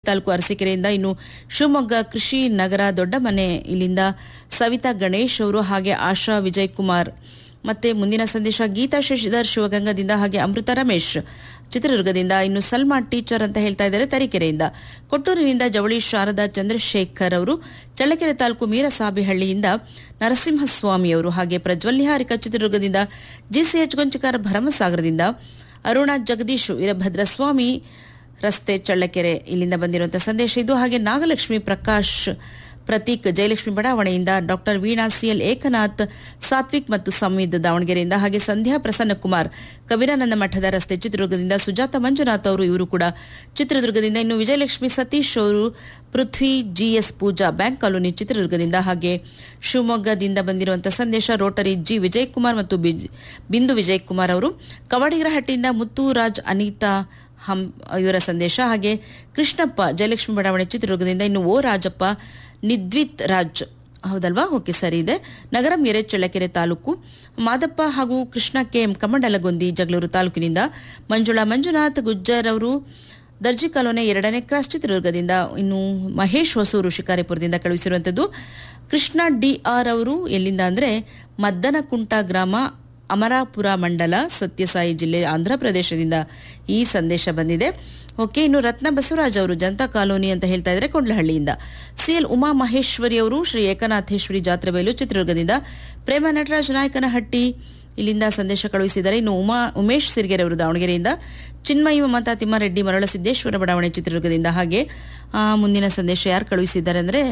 ತಾಲೂಕು ಅರಸೀಕೆರೆಯಿಂದ ಇನ್ನು ಶಿವಮೊಗ್ಗ ಕೃಷಿ ನಗರ ದೊಡ್ಡಮನೆ ಇಲ್ಲಿಂದ ಸವಿತಾ ಗಣೇಶ್ ಅವರು ಹಾಗೆ ಆಶಾ ವಿಜಯ್ ಕುಮಾರ್ ಮತ್ತೆ ಮುಂದಿನ ಸಂದೇಶ ಗೀತಾ ಶಶಿಧರ್ ಶಿವಗಂಗದಿಂದ ಹಾಗೆ ಅಮೃತ ರಮೇಶ್ ಚಿತ್ರದುರ್ಗದಿಂದ ಇನ್ನು ಸಲ್ಮಾ ಟೀಚರ್ ಅಂತ ಹೇಳ್ತಾ ಇದ್ದಾರೆ ತರೀಕೆರೆಯಿಂದ ಕೊಟ್ಟೂರಿನಿಂದ ಜವಳಿ ಶಾರದಾ ಚಂದ್ರಶೇಖರ್ ಅವರು ಚಳ್ಳಕೆರೆ ತಾಲೂಕು ಮೀರಸಾಬಿಹಳ್ಳಿಯಿಂದ ನರಸಿಂಹಸ್ವಾಮಿ ಅವರು ಹಾಗೆ ಪ್ರಜ್ವಲ್ ನಿಹಾರಿಕಾ ಚಿತ್ರದುರ್ಗದಿಂದ ಜಿಸಿಎಚ್ ಗೊಂಚಕಾರ ಭರಮಸಾಗರದಿಂದ ಅರುಣ ಜಗದೀಶ್ ವೀರಭದ್ರಸ್ವಾಮಿ ರಸ್ತೆ ಚಳ್ಳಕೆರೆ ಇಲ್ಲಿಂದ ಬಂದಿರುವಂತಹ ಸಂದೇಶ ಇದು ಹಾಗೆ ನಾಗಲಕ್ಷ್ಮಿ ಪ್ರಕಾಶ್ ಪ್ರತೀಕ್ ಜಯಲಕ್ಷ್ಮಿ ಬಡಾವಣೆಯಿಂದ ಡಾಕ್ಟರ್ ವೀಣಾ ಸಿಎಲ್ ಏಕನಾಥ್ ಸಾತ್ವಿಕ್ ಮತ್ತು ಸಂವಿದ್ ದಾವಣಗೆರೆಯಿಂದ ಹಾಗೆ ಸಂಧ್ಯಾ ಪ್ರಸನ್ನ ಕುಮಾರ್ ಕವಿರಾನಂದ ಮಠದ ರಸ್ತೆ ಚಿತ್ರದುರ್ಗದಿಂದ ಸುಜಾತ ಮಂಜುನಾಥ್ ಅವರು ಇವರು ಕೂಡ ಚಿತ್ರದುರ್ಗದಿಂದ ಇನ್ನು ವಿಜಯಲಕ್ಷ್ಮಿ ಸತೀಶ್ ಅವರು Prithvi GS Pooja bank colony ಚಿತ್ರದುರ್ಗದಿಂದ ಹಾಗೆ ಶಿವಮೊಗ್ಗದಿಂದ ಬಂದಿರುವಂತಹ ಸಂದೇಶ ರೋಟರಿ ಜಿ ವಿಜಯ್ ಕುಮಾರ್ ಮತ್ತು ಬಿಜ್- ಬಿಂದು ವಿಜಯ್ ಕುಮಾರ್ ಅವರು ಕವಡಿಗರಹಟ್ಟಿಯಿಂದ ಮುತ್ತುರಾಜ್ ಅನಿತಾ ಹಂ ಇವರ ಸಂದೇಶ ಹಾಗೆ ಕೃಷ್ಣಪ್ಪ ಜಯಲಕ್ಷ್ಮಿ ಬಡಾವಣೆ ಚಿತ್ರದುರ್ಗದಿಂದ ಇನ್ನು ಓ ರಾಜಪ್ಪ ನಿದ್ವಿತ್ ರಾಜ್ ಹೌದಲ್ವಾ ಓಕೆ ಸರಿ ಇದೆ ನಗರ ಮೇರೆ ಚಳ್ಳಕೆರೆ ತಾಲೂಕು ಮಾದಪ್ಪ ಹಾಗೂ ಕೃಷ್ಣ ಕೆಎಂ ಕಮಂಡಲಗೊಂದಿ ಜಗಳೂರು ತಾಲೂಕಿನಿಂದ ಮಂಜುಳಾ ಮಂಜುನಾಥ್ ಗುಜ್ಜರ್ ಅವರು ದರ್ಜಿ ಕಾಲೋನಿ ಎರಡನೇ ಕ್ರಾಸ್ ಚಿತ್ರದುರ್ಗದಿಂದ ಇನ್ನು ಮಹೇಶ್ ಹೊಸೂರು ಶಿಕಾರಿಪುರದಿಂದ ಕಳುಹಿಸಿರುವಂಥದ್ದು ಕೃಷ್ಣ ಡಿ ಆರ್ ಅವರು ಎಲ್ಲಿಂದ ಅಂದರೆ ಮದ್ದನಕುಂಟ ಗ್ರಾಮ ಅಮರಾಪುರ ಮಂಡಲ ಸತ್ಯಸಾಯಿ ಜಿಲ್ಲೆ ಆಂಧ್ರ ಪ್ರದೇಶದಿಂದ ಈ ಸಂದೇಶ ಬಂದಿದೆ ಓಕೆ ಇನ್ನು ರತ್ನ ಬಸವರಾಜ್ ಅವರು ಜನತಾ ಕಾಲೋನಿ ಅಂತ ಹೇಳ್ತಾ ಇದ್ದಾರೆ ಕೊಂಡ್ಲಹಳ್ಳಿಯಿಂದ ಸಿಎಲ್ ಉಮಾ ಮಹೇಶ್ವರಿ ಅವರು ಶ್ರೀ ಏಕನಾಥೇಶ್ವರಿ ಜಾತ್ರೆ ಬಯಲು ಚಿತ್ರದುರ್ಗದಿಂದ ಪ್ರೇಮ ನಟರಾಜ್ ನಾಯಕನಹಟ್ಟಿ ಇಲ್ಲಿಂದ ಸಂದೇಶ ಕಳುಹಿಸಿದ್ದಾರೆ ಇನ್ನು ಉಮಾ ಉಮೇಶ್ ಸಿರ್ಗೆರೆ ಅವರು ದಾವಣಗೆರೆಯಿಂದ ಚಿನ್ಮಯಿ ಮಮತಾ ತಿಮ್ಮಾರೆಡ್ಡಿ ಮರಳ ಸಿದ್ದೇಶ್ವರ ಬಡಾವಣೆ ಚಿತ್ರದುರ್ಗದಿಂದ ಹಾಗೆ ಆ, ಮುಂದಿನ ಸಂದೇಶ ಯಾರು ಕಳುಹಿಸಿದ್ದಾರೆ ಅಂದರೆ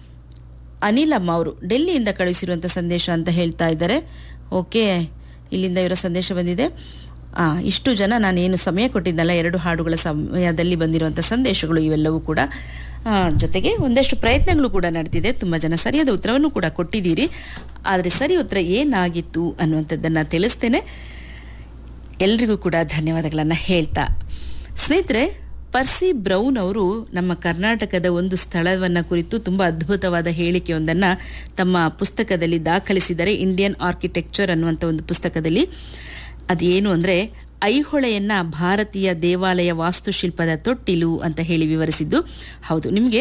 ಅನಿಲಮ್ಮ ಅವರು ಡೆಲ್ಲಿಯಿಂದ ಕಳುಹಿಸಿರುವಂಥ ಸಂದೇಶ ಅಂತ ಹೇಳ್ತಾ ಇದ್ದಾರೆ ಓಕೆ ಇಲ್ಲಿಂದ ಇವರ ಸಂದೇಶ ಬಂದಿದೆ ಆ, ಇಷ್ಟು ಜನ ನಾನೇನು ಸಮಯ ಕೊಟ್ಟಿದ್ದಲ್ಲ ಎರಡು ಹಾಡುಗಳ ಸಮಯದಲ್ಲಿ ಬಂದಿರುವಂಥ ಸಂದೇಶಗಳು ಇವೆಲ್ಲವೂ ಕೂಡ ಆ, ಜೊತೆಗೆ ಒಂದಷ್ಟು ಪ್ರಯತ್ನಗಳು ಕೂಡ ನಡೆದಿದೆ ತುಂಬ ಜನ ಸರಿಯಾದ ಉತ್ತರವನ್ನು ಕೂಡ ಕೊಟ್ಟಿದ್ದೀರಿ ಆದರೆ ಸರಿ ಉತ್ತರ ಏನಾಗಿತ್ತು ಅನ್ನುವಂಥದ್ದನ್ನು ತಿಳಿಸ್ತೇನೆ ಎಲ್ರಿಗೂ ಕೂಡ ಧನ್ಯವಾದಗಳನ್ನು ಹೇಳ್ತಾ ಸ್ನೇಹಿತರೆ ಪರ್ಸಿ ಬ್ರೌನ್ ಅವರು ನಮ್ಮ ಕರ್ನಾಟಕದ ಒಂದು ಸ್ಥಳವನ್ನು ಕುರಿತು ತುಂಬ ಅದ್ಭುತವಾದ ಹೇಳಿಕೆಯೊಂದನ್ನು ತಮ್ಮ ಪುಸ್ತಕದಲ್ಲಿ ದಾಖಲಿಸಿದ್ದಾರೆ ಇಂಡಿಯನ್ ಆರ್ಕಿಟೆಕ್ಚರ್ ಅನ್ನುವಂಥ ಒಂದು ಪುಸ್ತಕದಲ್ಲಿ ಅದೇನು ಅಂದರೆ ಐಹೊಳೆಯನ್ನ ಭಾರತೀಯ ದೇವಾಲಯ ವಾಸ್ತುಶಿಲ್ಪದ ತೊಟ್ಟಿಲು ಅಂತ ಹೇಳಿ ವಿವರಿಸಿದ್ದು ಹೌದು ನಿಮಗೆ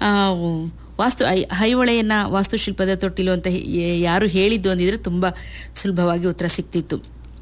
ವಾಸ್ತು ಐ ಐಹೊಳೆಯನ್ನ ವಾಸ್ತುಶಿಲ್ಪದ ತೊಟ್ಟಿಲು ಅಂತ ಹೇ- ಯಾರು ಹೇಳಿದ್ದು ಅಂದಿದ್ರೆ ತುಂಬ ಸುಲಭವಾಗಿ ಉತ್ತರ ಸಿಕ್ತಿತ್ತು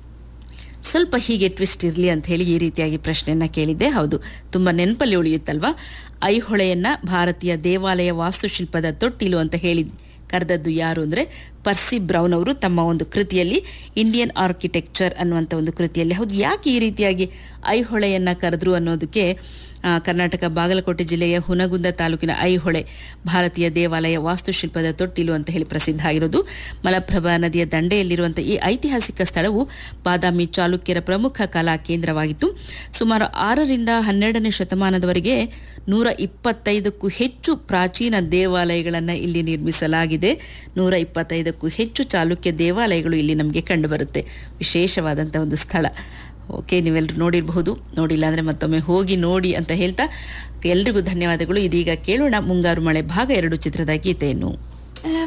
ಸ್ವಲ್ಪ ಹೀಗೆ ಟ್ವಿಸ್ಟ್ ಇರಲಿ ಅಂತ ಹೇಳಿ ಈ ರೀತಿಯಾಗಿ ಪ್ರಶ್ನೆಯನ್ನ ಕೇಳಿದ್ದೆ ಹೌದು ತುಂಬ ನೆನಪಲ್ಲಿ ಉಳಿಯುತ್ತಲ್ವಾ ಐಹೊಳೆಯನ್ನ ಭಾರತೀಯ ದೇವಾಲಯ ವಾಸ್ತುಶಿಲ್ಪದ ತೊಟ್ಟಿಲು ಅಂತ ಹೇಳಿ ಕರೆದದ್ದು ಯಾರು ಅಂದರೆ ಪರ್ಸಿ ಬ್ರೌನ್ ಅವರು ತಮ್ಮ ಒಂದು ಕೃತಿಯಲ್ಲಿ ಇಂಡಿಯನ್ ಆರ್ಕಿಟೆಕ್ಚರ್ ಅನ್ನುವಂಥ ಒಂದು ಕೃತಿಯಲ್ಲಿ ಹೌದು ಯಾಕೆ ಈ ರೀತಿಯಾಗಿ ಐಹೊಳೆಯನ್ನ ಕರೆದ್ರು ಅನ್ನೋದಕ್ಕೆ ಆ, ಕರ್ನಾಟಕ ಬಾಗಲಕೋಟೆ ಜಿಲ್ಲೆಯ ಹುನಗುಂದ ತಾಲೂಕಿನ ಐಹೊಳೆ ಭಾರತೀಯ ದೇವಾಲಯ ವಾಸ್ತುಶಿಲ್ಪದ ತೊಟ್ಟಿಲು ಅಂತ ಹೇಳಿ ಪ್ರಸಿದ್ಧ ಆಗಿರೋದು ಮಲಪ್ರಭಾ ನದಿಯ ದಂಡೆಯಲ್ಲಿರುವಂಥ ಈ ಐತಿಹಾಸಿಕ ಸ್ಥಳವು ಬಾದಾಮಿ ಚಾಲುಕ್ಯರ ಪ್ರಮುಖ ಕಲಾ ಕೇಂದ್ರವಾಗಿತ್ತು ಸುಮಾರು ಆರರಿಂದ ಹನ್ನೆರಡನೇ ಶತಮಾನದವರೆಗೆ ನೂರ ಇಪ್ಪತ್ತೈದಕ್ಕೂ ಹೆಚ್ಚು ಪ್ರಾಚೀನ ದೇವಾಲಯಗಳನ್ನು ಇಲ್ಲಿ ನಿರ್ಮಿಸಲಾಗಿದೆ ನೂರ ಇಪ್ಪತ್ತೈದಕ್ಕೂ ಹೆಚ್ಚು ಚಾಲುಕ್ಯ ದೇವಾಲಯಗಳು ಇಲ್ಲಿ ನಮಗೆ ಕಂಡುಬರುತ್ತೆ ವಿಶೇಷವಾದಂಥ ಒಂದು ಸ್ಥಳ ಓಕೆ ನೀವೆಲ್ಲರೂ ನೋಡಿರಬಹುದು ನೋಡಿಲ್ಲ ಅಂದರೆ ಮತ್ತೊಮ್ಮೆ ಹೋಗಿ ನೋಡಿ ಅಂತ ಹೇಳ್ತಾ ಎಲ್ರಿಗೂ ಧನ್ಯವಾದಗಳು ಇದೀಗ ಕೇಳೋಣ ಮುಂಗಾರು ಮಳೆ ಭಾಗ ಎರಡು ಚಿತ್ರದ ಗೀತೆಯನ್ನು